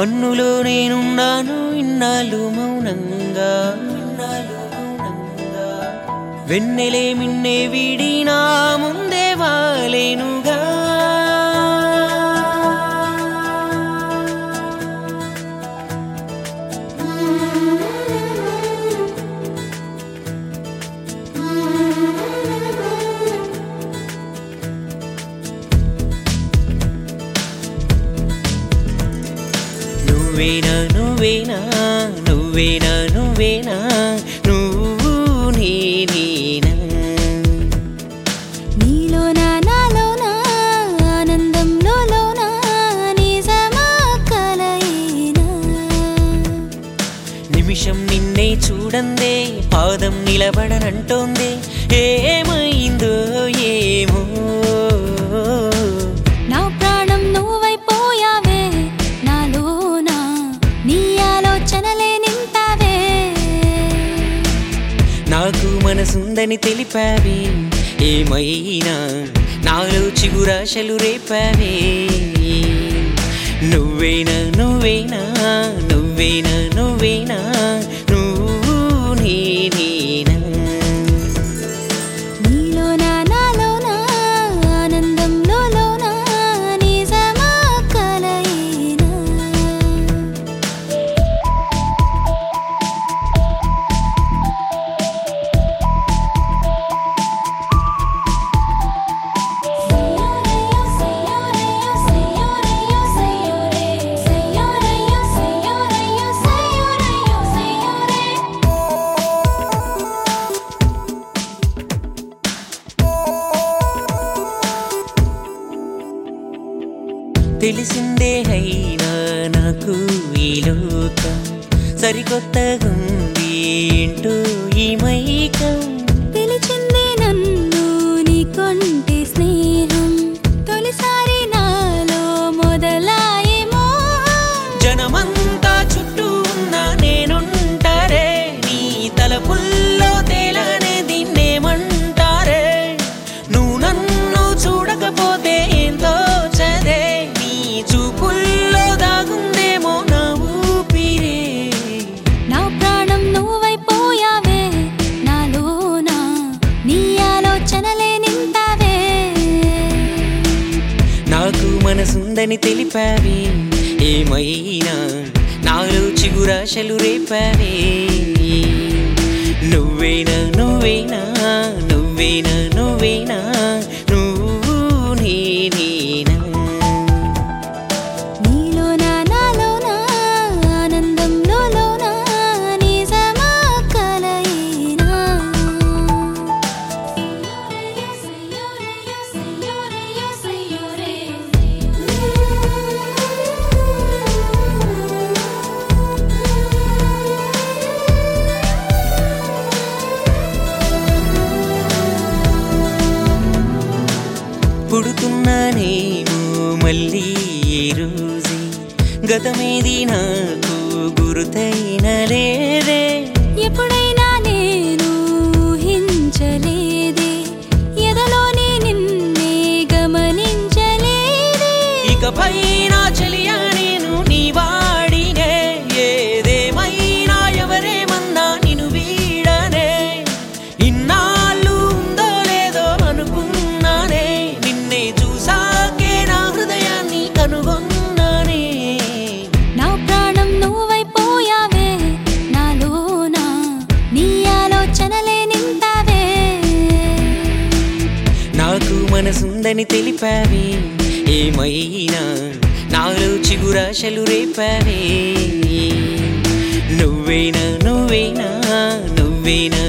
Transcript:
మన్నులో నేనున్నాను ఇన్నాళ్ళు మౌనంగా ఇన్నాళ్ళు మౌనంగా వెన్నెలే మిన్నే వీడి నా ముందే వాలేనుగా నువ్వేనా నువ్వేనా నువ్వేనా నువ్వేనా నువ్వు నేనేనా నీలోనా నాలోనా ఆనందంలో లోనా నిజమా కలయినా నిమిషం నిన్నే చూడందే పాదం నిలబడనంటోందే ఏమైందో ఏమో నా ప్రాణం నువ్వైపోయావే నాలోనా నీ ఆలోచనలే నింపావే నాకు మనసుందని తెలిపావే ఏమైనా నాలో చిగురాశలు రేపావే నువ్వేనా నువ్వేనా నువ్వేనా నువ్వేనా నువ్వు నేనేనా నీలోనా నాలోనా ఆనందంలో లోనా నిజమా కలయినా తెలిసిందే అయినా నాకు ఈ లోకం సరికొత్తగుంది ఏంటో ఈ మైకం పిలిచింది నన్ను నీ కొంటి స్నేహం తొలిసారి నాలో మొదలాయి మోహం జనమంతా చుట్టూ ఉన్న నేనుంటారే నీ తలపుల్లో తేలనే దీన్నేమంటారే నువ్వు నన్ను చూడకపోతే ఏంతో చదే నీ చూపుల్లో దాగుందేమో నా ఊపిరే నా ప్రాణం నువ్వైపోయావే నాలోనా నీ ఆలోచనలే నింపావే నాకు మనసుందని తెలిపావే ఏమైనా నాలో చిగురాశలు రేపావే నువ్వేనా నువ్వేనా నువ్వేనా నువ్వేనా నువ్వు నేనేనా నీలోనా నాలోనా ఆనందంలో లోనా నిజమా కలయినా పుడుతున్నానేమో మళ్ళీ ఈ రోజే గతమేది నాకు గురుతైన లేదే ఎప్పుడైనా నేను ఊహించలేదే ఎదలోని నిన్నే గమనించలేదే ఇకపై నా చెలియా నేను నీ వాడినే ఏదేమైనా ఎవరేమన్నా నిన్ను వీడనే ఇన్నాళ్ళు ఉందో లేదో అనుకున్నానే నిన్నే చూసాకే నా హృదయాన్ని కనుగొన్నానే నా ప్రాణం నువ్వైపోయావే నాలోనా నీ ఆలోచనలే నింపావే నాకు మనసుందని తెలిపావే ఏమైనా నాలో చిగురాశలు రేపావే నువ్వేనా నువ్వేనా నువ్వేనా